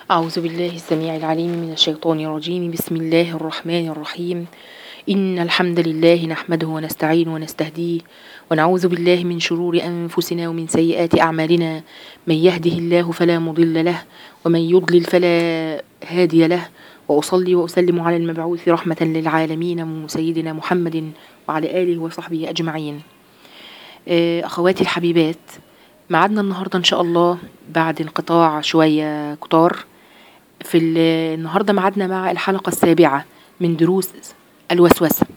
أعوذ بالله السميع العليم من الشيطان الرجيم بسم الله الرحمن الرحيم إن الحمد لله نحمده ونستعين ونستهديه ونعوذ بالله من شرور أنفسنا ومن سيئات أعمالنا من يهده الله فلا مضل له ومن يضلل فلا هادي له وأصلي وأسلم على المبعوث رحمة للعالمين سيدنا محمد وعلى آله وصحبه أجمعين آه، أخواتي الحبيبات معادنا النهاردة إن شاء الله بعد انقطاع شوية كتار في ال- النهاردة معادنا مع الحلقة السابعة من دروس الوسوسة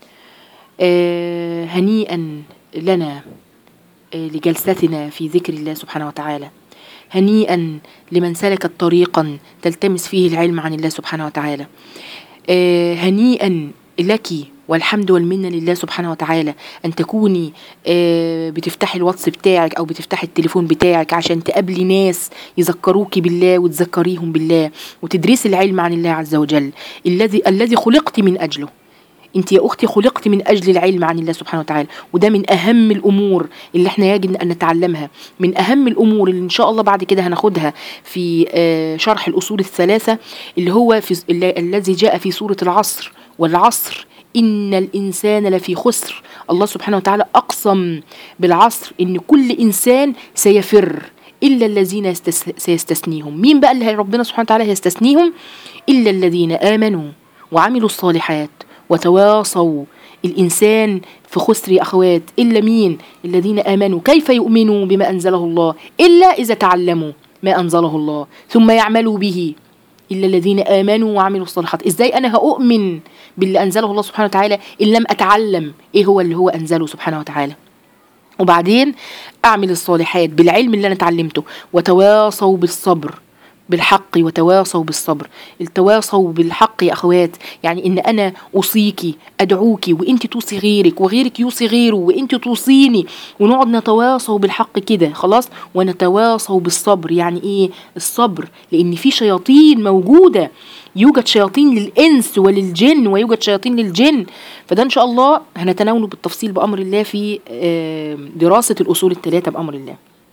آه، هنيئا لنا آه، لجلستنا في ذكر الله سبحانه وتعالى هنيئا لمن سلك طريقا تلتمس فيه العلم عن الله سبحانه وتعالى آه، هنيئا لك والحمد والمنة لله سبحانه وتعالى أن تكوني آه، بتفتحي الواتس بتاعك أو بتفتحي التليفون بتاعك عشان تقابلي ناس يذكروك بالله وتذكريهم بالله وتدرسي العلم عن الله عز وجل الذي الذي خلقت من أجله انت يا اختي خلقت من اجل العلم عن الله سبحانه وتعالى وده من اهم الامور اللي احنا يجب ان نتعلمها من اهم الامور اللي ان شاء الله بعد كده هناخدها في آه، شرح الاصول الثلاثه اللي هو في ال- الذي جاء في سوره العصر والعصر ان الانسان لفي خسر الله سبحانه وتعالى اقسم بالعصر ان كل انسان سيفر الا الذين يستس- سيستثنيهم مين بقى اللي ربنا سبحانه وتعالى هيستثنيهم الا الذين امنوا وعملوا الصالحات وتواصوا الإنسان في خسر يا أخوات إلا مين الذين آمنوا كيف يؤمنوا بما أنزله الله إلا إذا تعلموا ما أنزله الله ثم يعملوا به إلا الذين آمنوا وعملوا الصالحات إزاي أنا هأؤمن باللي أنزله الله سبحانه وتعالى إن لم أتعلم إيه هو اللي هو أنزله سبحانه وتعالى وبعدين أعمل الصالحات بالعلم اللي أنا اتعلمته وتواصوا بالصبر بالحق وتواصوا بالصبر التواصوا بالحق يا اخوات يعني ان انا اوصيكي ادعوكي وانت توصي غيرك وغيرك يوصي غيره وانت توصيني ونقعد نتواصوا بالحق كده خلاص ونتواصوا بالصبر يعني ايه الصبر لان في شياطين موجوده يوجد شياطين للانس وللجن ويوجد شياطين للجن فده ان شاء الله هنتناوله بالتفصيل بامر الله في آه، دراسه الاصول الثلاثه بامر الله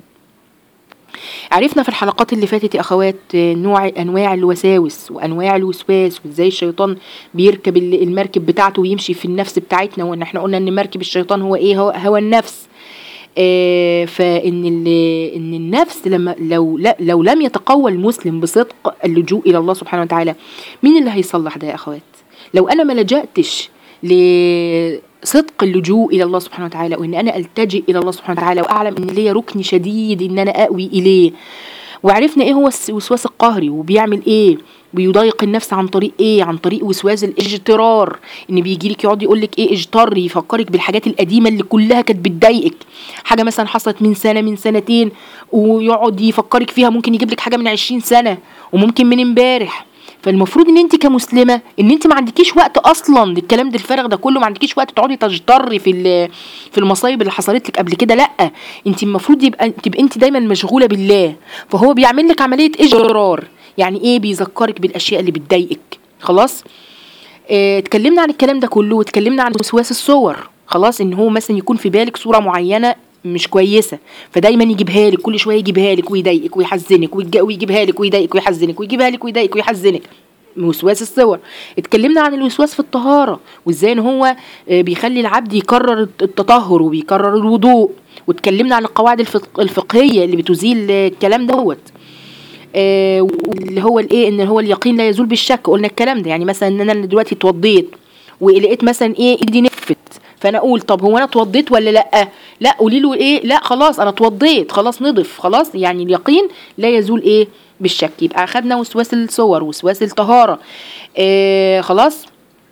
عرفنا في الحلقات اللي فاتت يا اخوات آه، نوع انواع الوساوس وانواع الوسواس وازاي الشيطان بيركب ال- المركب بتاعته ويمشي في النفس بتاعتنا وان احنا قلنا ان مركب الشيطان هو ايه هو, هو النفس آه، فان ال- ان النفس لما لو لا لو لم يتقوى المسلم بصدق اللجوء الى الله سبحانه وتعالى مين اللي هيصلح ده يا اخوات لو انا ما لجأتش لصدق اللجوء الى الله سبحانه وتعالى وان انا التجئ الى الله سبحانه وتعالى واعلم ان ليا ركن شديد ان انا اؤوي اليه وعرفنا ايه هو الس- الوسواس القهري وبيعمل ايه بيضايق النفس عن طريق ايه عن طريق وسواس الاجترار ان بيجي لك يقعد يقول لك ايه اجتر يفكرك بالحاجات القديمه اللي كلها كانت بتضايقك حاجه مثلا حصلت من سنه من سنتين ويقعد يفكرك فيها ممكن يجيب لك حاجه من 20 سنه وممكن من امبارح فالمفروض ان انت كمسلمه ان انت ما عندكيش وقت اصلا للكلام ده الفارغ ده كله ما عندكيش وقت تقعدي تجتري في ال- في المصايب اللي حصلت لك قبل كده لا انت المفروض يبقى تبقى انت دايما مشغوله بالله فهو بيعمل لك عمليه اجرار يعني ايه بيذكرك بالاشياء اللي بتضايقك خلاص اه اتكلمنا عن الكلام ده كله واتكلمنا عن وسواس الصور خلاص ان هو مثلا يكون في بالك صوره معينه مش كويسه فدايما يجيبها لك كل شويه يجيبها لك ويضايقك ويحزنك ويج- ويجيبها لك ويضايقك ويحزنك ويجيبها لك ويضايقك ويحزنك وسواس الصور اتكلمنا عن الوسواس في الطهارة وازاي ان هو آه، بيخلي العبد يكرر التطهر وبيكرر الوضوء واتكلمنا عن القواعد الفق- الفقهية اللي بتزيل آه، الكلام دوت آه، واللي هو الايه ان هو اليقين لا يزول بالشك قلنا الكلام ده يعني مثلا ان انا دلوقتي اتوضيت ولقيت مثلا ايه ايدي نفت فانا اقول طب هو انا اتوضيت ولا لا لا قولي له ايه لا خلاص انا اتوضيت خلاص نضف خلاص يعني اليقين لا يزول ايه بالشك يبقى اخدنا وسواس الصور وسواس الطهاره آه خلاص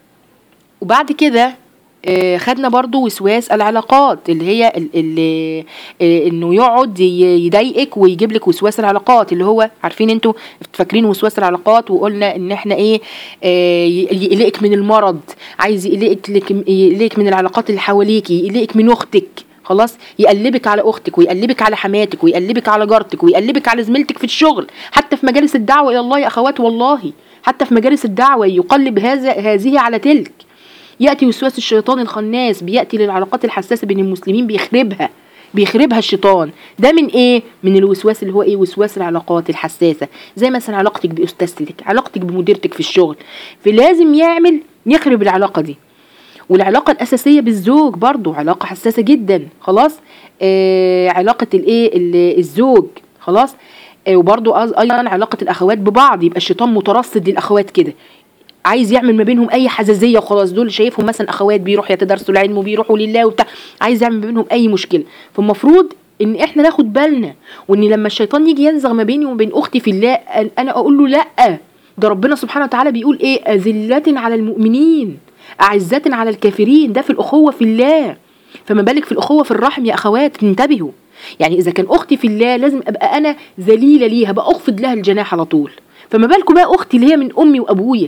وبعد كده آه، خدنا برضو وسواس العلاقات اللي هي ال- اللي آه، انه يقعد ي- يضايقك ويجيب لك وسواس العلاقات اللي هو عارفين انتوا فاكرين وسواس العلاقات وقلنا ان احنا ايه آه، ي- يقلقك من المرض عايز يقلقك لك- يقلقك من العلاقات اللي حواليكي يقلقك من اختك خلاص يقلبك على اختك ويقلبك على حماتك ويقلبك على جارتك ويقلبك على زميلتك في الشغل حتى في مجالس الدعوه الى الله يا اخوات والله حتى في مجالس الدعوه يقلب هذا هذه على تلك ياتي وسواس الشيطان الخناس بياتي للعلاقات الحساسه بين المسلمين بيخربها بيخربها الشيطان ده من ايه من الوسواس اللي هو ايه وسواس العلاقات الحساسه زي مثلا علاقتك باستاذتك علاقتك بمديرتك في الشغل فلازم يعمل يخرب العلاقه دي والعلاقة الأساسية بالزوج برضو علاقة حساسة جدا خلاص آه علاقة الايه ال- الزوج خلاص آه وبرضو أز- أيضا علاقة الأخوات ببعض يبقى الشيطان مترصد للأخوات كده عايز يعمل ما بينهم اي حزازيه وخلاص دول شايفهم مثلا اخوات بيروحوا يتدرسوا العلم وبيروحوا لله وبتاع عايز يعمل ما بينهم اي مشكله فالمفروض ان احنا ناخد بالنا وان لما الشيطان يجي ينزغ ما بيني وبين اختي في الله أن- انا اقول له لا ده ربنا سبحانه وتعالى بيقول ايه اذله على المؤمنين اعزه على الكافرين ده في الاخوه في الله فما بالك في الاخوه في الرحم يا اخوات انتبهوا يعني اذا كان اختي في الله لازم ابقى انا ذليله ليها بقى اخفض لها الجناح على طول فما بالكم بقى اختي اللي هي من امي وابويا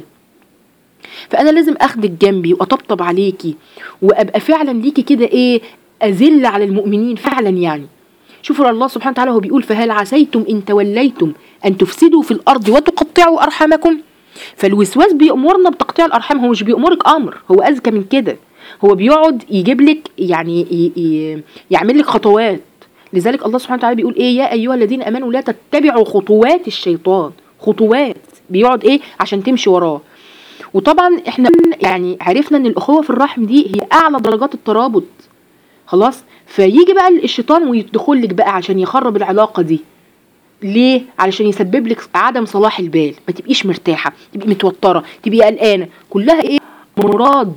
فانا لازم اخدك جنبي واطبطب عليكي وابقى فعلا ليكي كده ايه اذل على المؤمنين فعلا يعني شوفوا الله سبحانه وتعالى هو بيقول فهل عسيتم ان توليتم ان تفسدوا في الارض وتقطعوا ارحامكم فالوسواس بيأمرنا بتقطيع الارحام هو مش بيأمرك امر هو اذكى من كده هو بيقعد يجيب لك يعني ي- ي- يعمل لك خطوات لذلك الله سبحانه وتعالى بيقول ايه يا ايها الذين امنوا لا تتبعوا خطوات الشيطان خطوات بيقعد ايه عشان تمشي وراه وطبعا احنا يعني عرفنا ان الاخوه في الرحم دي هي اعلى درجات الترابط خلاص فيجي بقى الشيطان ويدخل لك بقى عشان يخرب العلاقه دي ليه علشان يسبب لك عدم صلاح البال ما تبقيش مرتاحه تبقي متوتره تبقي قلقانه كلها ايه مراد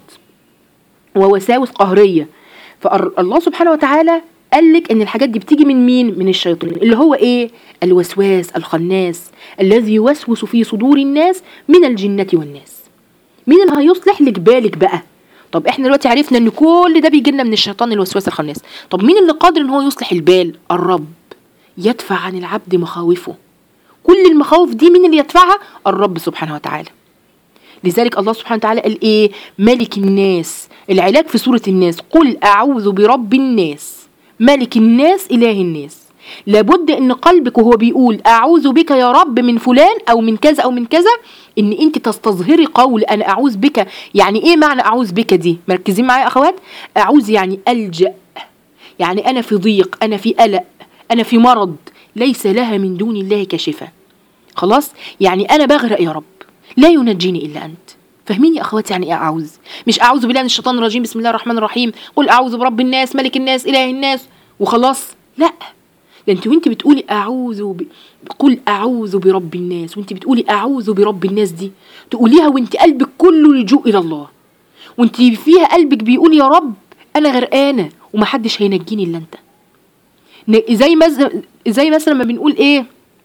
ووساوس قهريه فالله سبحانه وتعالى قال لك ان الحاجات دي بتيجي من مين من الشيطان اللي هو ايه الوسواس الخناس الذي يوسوس في صدور الناس من الجنه والناس مين اللي هيصلح لك بالك بقى طب احنا دلوقتي عرفنا ان كل ده بيجي لنا من الشيطان الوسواس الخناس طب مين اللي قادر ان هو يصلح البال الرب يدفع عن العبد مخاوفه كل المخاوف دي مين اللي يدفعها الرب سبحانه وتعالى لذلك الله سبحانه وتعالى قال ايه ملك الناس العلاج في سورة الناس قل اعوذ برب الناس ملك الناس اله الناس لابد ان قلبك وهو بيقول اعوذ بك يا رب من فلان او من كذا او من كذا ان انت تستظهري قول انا اعوذ بك يعني ايه معنى اعوذ بك دي مركزين معايا يا اخوات اعوذ يعني الجا يعني انا في ضيق انا في قلق انا في مرض ليس لها من دون الله كاشفه خلاص يعني انا بغرق يا رب لا ينجيني الا انت فاهمين يا اخواتي يعني ايه اعوذ مش اعوذ بالله من الشيطان الرجيم بسم الله الرحمن الرحيم قل اعوذ برب الناس ملك الناس اله الناس وخلاص لا ده انت وانت بتقولي اعوذ ب... قل اعوذ برب الناس وانت بتقولي اعوذ برب الناس دي تقوليها وانت قلبك كله لجوء الى الله وانت فيها قلبك بيقول يا رب انا غرقانه ومحدش هينجيني الا انت ن- زي مز... زي مثلا ما بنقول ايه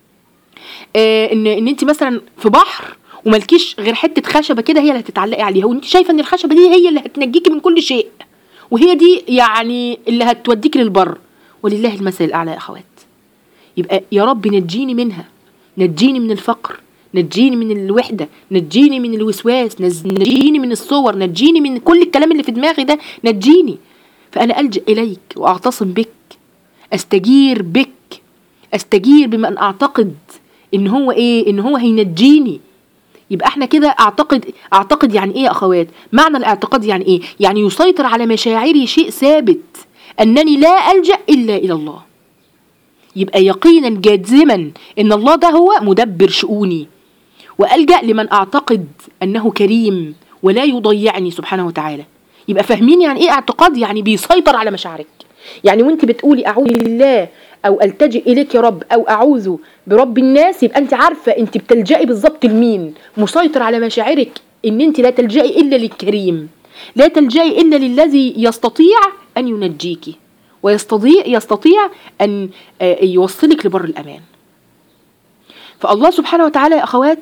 آه ان ان انت مثلا في بحر وملكيش غير حته خشبه كده هي اللي هتتعلقي عليها وانت شايفه ان الخشبه دي هي اللي هتنجيكي من كل شيء وهي دي يعني اللي هتوديكي للبر ولله المثل الاعلى يا اخوات يبقى يا رب نجيني منها نجيني من الفقر نجيني من الوحدة نجيني من الوسواس نز- نجيني من الصور نجيني من كل الكلام اللي في دماغي ده نجيني فأنا ألجأ إليك وأعتصم بك أستجير بك أستجير بمن أعتقد إن هو إيه إن هو هينجيني يبقى احنا كده اعتقد اعتقد يعني ايه يا اخوات معنى الاعتقاد يعني ايه يعني يسيطر على مشاعري شيء ثابت انني لا الجا الا الى الله يبقى يقينا جازما ان الله ده هو مدبر شؤوني والجا لمن اعتقد انه كريم ولا يضيعني سبحانه وتعالى يبقى فاهمين يعني ايه اعتقاد يعني بيسيطر على مشاعرك يعني وانت بتقولي اعوذ بالله او التجئ اليك يا رب او اعوذ برب الناس يبقى انت عارفه انت بتلجئي بالظبط لمين مسيطر على مشاعرك ان انت لا تلجئي الا للكريم لا تلجئي الا للذي يستطيع ان ينجيكي ويستطيع يستطيع ان آه، يوصلك لبر الامان فالله سبحانه وتعالى يا اخوات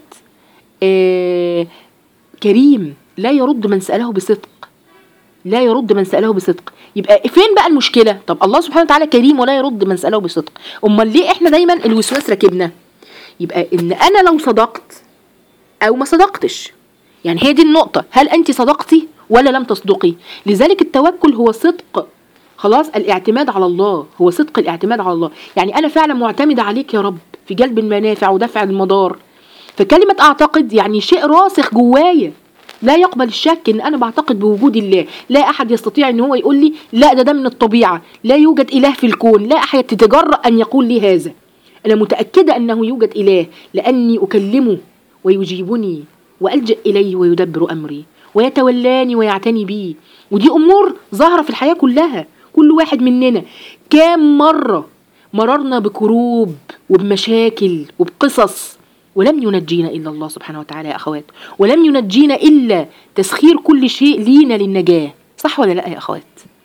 آه، كريم لا يرد من ساله بصدق لا يرد من سأله بصدق يبقى فين بقى المشكلة طب الله سبحانه وتعالى كريم ولا يرد من سأله بصدق أمال ليه إحنا دايما الوسواس راكبنا يبقى إن أنا لو صدقت أو ما صدقتش يعني هي دي النقطة هل أنت صدقتي ولا لم تصدقي لذلك التوكل هو صدق خلاص الاعتماد على الله هو صدق الاعتماد على الله يعني أنا فعلا معتمدة عليك يا رب في جلب المنافع ودفع المضار فكلمة أعتقد يعني شيء راسخ جوايا لا يقبل الشك ان انا بعتقد بوجود الله لا احد يستطيع ان هو يقول لي لا ده ده من الطبيعه لا يوجد اله في الكون لا احد يتجرأ ان يقول لي هذا انا متاكده انه يوجد اله لاني اكلمه ويجيبني والجا اليه ويدبر امري ويتولاني ويعتني بي ودي امور ظاهره في الحياه كلها كل واحد مننا كام مره مررنا بكروب وبمشاكل وبقصص ولم ينجينا الا الله سبحانه وتعالى يا اخوات ولم ينجينا الا تسخير كل شيء لينا للنجاه صح ولا لا يا اخوات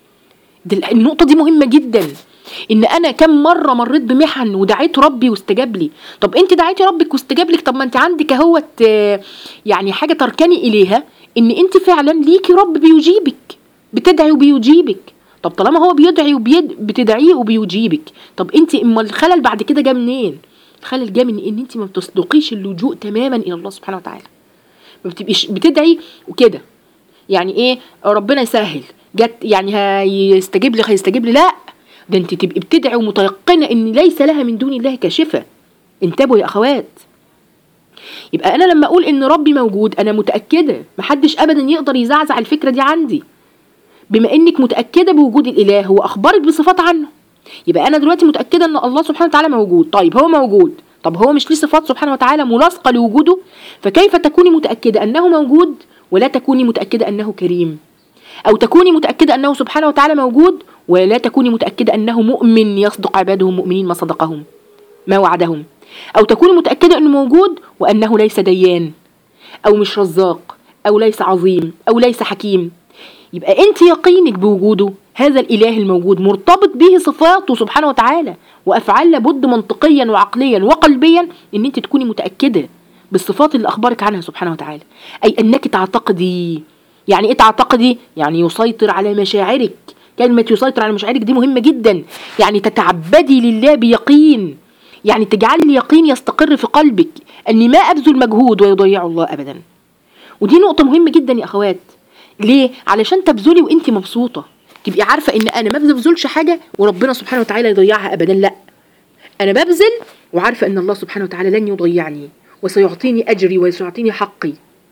دي النقطة دي مهمة جدا ان انا كم مرة مريت بمحن ودعيت ربي واستجاب لي طب انت دعيتي ربك واستجاب لك طب ما انت عندك اهوت آه، يعني حاجة تركني اليها ان انت فعلا ليكي رب بيجيبك بتدعي وبيجيبك طب طالما هو بيدعي وبيد بتدعيه وبيجيبك طب انت اما الخلل بعد كده جه منين الخلل جه من ان انت ما بتصدقيش اللجوء تماما الى الله سبحانه وتعالى ما بتبقيش بتدعي وكده يعني ايه ربنا يسهل جت يعني هيستجيب لي هيستجيب لي لا ده انت تبقي بتدعي ومتيقنه ان ليس لها من دون الله كاشفه انتبهوا يا اخوات يبقى انا لما اقول ان ربي موجود انا متاكده محدش ابدا يقدر يزعزع الفكره دي عندي بما انك متاكده بوجود الاله واخبرك بصفات عنه يبقى انا دلوقتي متاكده ان الله سبحانه وتعالى موجود طيب هو موجود طب هو مش ليه صفات سبحانه وتعالى ملاصقه لوجوده فكيف تكوني متاكده انه موجود ولا تكوني متاكده انه كريم او تكوني متاكده انه سبحانه وتعالى موجود ولا تكوني متاكده انه مؤمن يصدق عباده المؤمنين ما صدقهم ما وعدهم او تكوني متاكده انه موجود وانه ليس ديان او مش رزاق او ليس عظيم او ليس حكيم يبقى انت يقينك بوجوده هذا الاله الموجود مرتبط به صفاته سبحانه وتعالى وافعال لابد منطقيا وعقليا وقلبيا ان انت تكوني متاكده بالصفات اللي اخبرك عنها سبحانه وتعالى اي انك تعتقدي يعني ايه تعتقدي يعني يسيطر على مشاعرك كلمة يسيطر على مشاعرك دي مهمة جدا يعني تتعبدي لله بيقين يعني تجعلي اليقين يستقر في قلبك اني ما ابذل مجهود ويضيع الله ابدا ودي نقطة مهمة جدا يا اخوات ليه علشان تبذلي وانت مبسوطة تبقي عارفة ان انا ما ببذلش حاجة وربنا سبحانه وتعالى يضيعها ابدا لا انا ببذل وعارفة ان الله سبحانه وتعالى لن يضيعني وسيعطيني اجري وسيعطيني حقي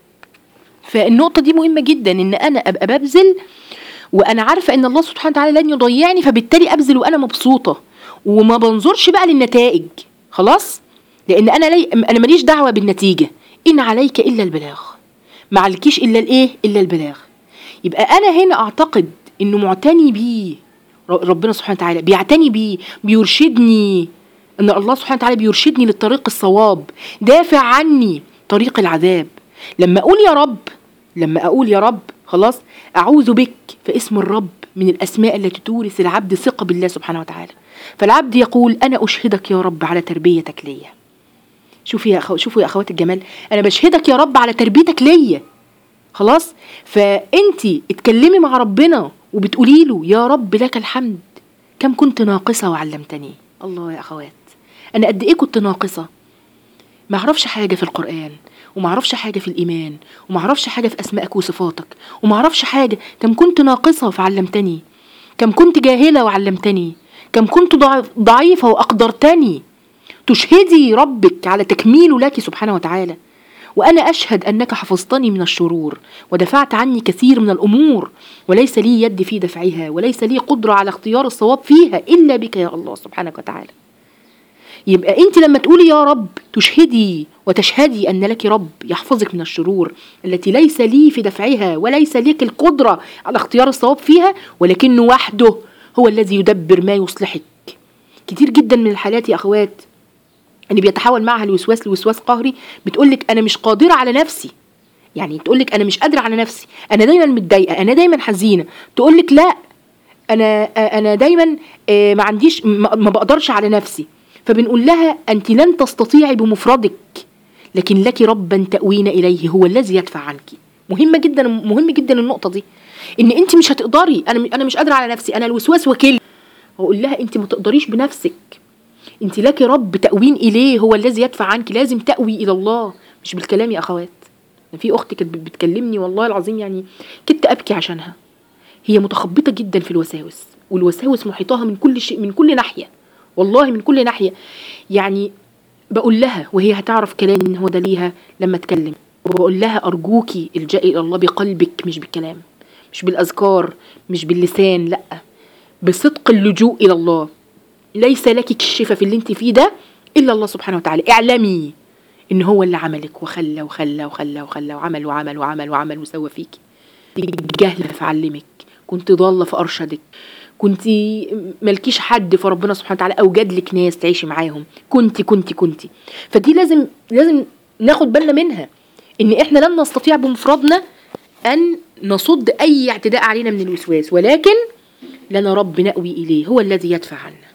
فالنقطة دي مهمة جدا ان انا ابقى ببذل وانا عارفة ان الله سبحانه وتعالى لن يضيعني فبالتالي ابذل وانا مبسوطة وما بنظرش بقى للنتائج خلاص لان انا لي انا ماليش دعوة بالنتيجة ان عليك الا البلاغ ما عليكيش الا الايه الا البلاغ يبقى انا هنا اعتقد انه معتني بيه ر- ربنا سبحانه وتعالى بيعتني بيه بيرشدني ان الله سبحانه وتعالى بيرشدني للطريق الصواب دافع عني طريق العذاب لما اقول يا رب لما اقول يا رب خلاص اعوذ بك فاسم الرب من الاسماء التي تورث العبد ثقه بالله سبحانه وتعالى فالعبد يقول انا اشهدك يا رب على تربيتك ليا شوفي يا أخو شوفوا يا اخوات الجمال انا بشهدك يا رب على تربيتك ليا خلاص فانت اتكلمي مع ربنا وبتقولي له يا رب لك الحمد كم كنت ناقصه وعلمتني الله يا اخوات انا قد ايه كنت ناقصه ما اعرفش حاجه في القران وما اعرفش حاجه في الايمان وما اعرفش حاجه في اسمائك وصفاتك وما اعرفش حاجه كم كنت ناقصه فعلمتني كم كنت جاهله وعلمتني كم كنت ضعيف- ضعيفه واقدرتني تشهدي ربك على تكميله لك سبحانه وتعالى وأنا أشهد أنك حفظتني من الشرور ودفعت عني كثير من الأمور وليس لي يد في دفعها وليس لي قدرة على اختيار الصواب فيها إلا بك يا الله سبحانك وتعالى يبقى أنت لما تقولي يا رب تشهدي وتشهدي أن لك رب يحفظك من الشرور التي ليس لي في دفعها وليس لك القدرة على اختيار الصواب فيها ولكنه وحده هو الذي يدبر ما يصلحك كتير جدا من الحالات يا أخوات اللي بيتحول معها الوسواس لوسواس قهري بتقولك انا مش قادره على نفسي يعني تقولك انا مش قادره على نفسي انا دايما متضايقه انا دايما حزينه تقولك لا انا انا دايما آه، ما عنديش ما ما بقدرش على نفسي فبنقول لها انت لن تستطيعي بمفردك لكن لك ربا تأوين اليه هو الذي يدفع عنك مهمه جدا مهم جدا النقطه دي ان انت مش هتقدري انا انا مش قادره على نفسي انا الوسواس وكيل واقول لها انت ما تقدريش بنفسك انت لك رب تأوين اليه هو الذي يدفع عنك لازم تأوي الى الله مش بالكلام يا اخوات في اختي كانت بتكلمني والله العظيم يعني كنت ابكي عشانها هي متخبطه جدا في الوساوس والوساوس محيطاها من كل شيء من كل ناحيه والله من كل ناحيه يعني بقول لها وهي هتعرف كلامي ان هو ده ليها لما اتكلم وبقول لها ارجوكي الجئي الى الله بقلبك مش بالكلام مش بالاذكار مش باللسان لا بصدق اللجوء الى الله ليس لك الشفاء في اللي انت فيه ده الا الله سبحانه وتعالى اعلمي ان هو اللي عملك وخلى وخلى وخلى وخلى وعمل وعمل وعمل وعمل وسوى فيكي جهل فعلمك كنت ضالة فأرشدك كنت ملكيش حد فربنا سبحانه وتعالى أوجد لك ناس تعيشي معاهم كنت كنت كنت فدي لازم لازم ناخد بالنا منها إن إحنا لن نستطيع بمفردنا أن نصد أي اعتداء علينا من الوسواس ولكن لنا رب نأوي إليه هو الذي يدفع عنا